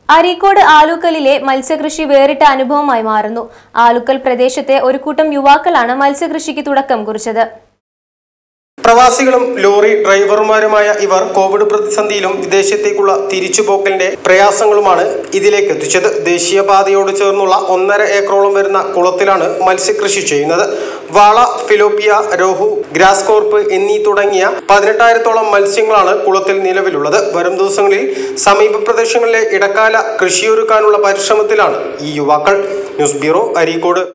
അരീക്കോട് ആലുക്കലിലെ മത്സ്യകൃഷി വേറിട്ട അനുഭവമായി മാറുന്നു ആലുക്കൽ പ്രദേശത്തെ ഒരു കൂട്ടം യുവാക്കളാണ് മത്സ്യകൃഷിക്ക് തുടക്കം കുറിച്ചത് പ്രവാസികളും ലോറി ഡ്രൈവർമാരുമായ ഇവർ കോവിഡ് പ്രതിസന്ധിയിലും വിദേശത്തേക്കുള്ള തിരിച്ചുപോക്കലിന്റെ പ്രയാസങ്ങളുമാണ് ഇതിലേക്ക് എത്തിച്ചത് ദേശീയപാതയോട് ചേർന്നുള്ള ഒന്നര ഏക്കറോളം വരുന്ന കുളത്തിലാണ് മത്സ്യകൃഷി ചെയ്യുന്നത് വാള ഫിലോപ്പിയ രോഹു ഗ്രാസ് കോർപ്പ് എന്നീ തുടങ്ങിയ പതിനെട്ടായിരത്തോളം മത്സ്യങ്ങളാണ് കുളത്തിൽ നിലവിലുള്ളത് വരും ദിവസങ്ങളിൽ സമീപ പ്രദേശങ്ങളിലെ ഇടക്കാല കൃഷിയൊരുക്കാനുള്ള പരിശ്രമത്തിലാണ് ഈ യുവാക്കൾ ന്യൂസ് ബ്യൂറോ അരീക്കോട്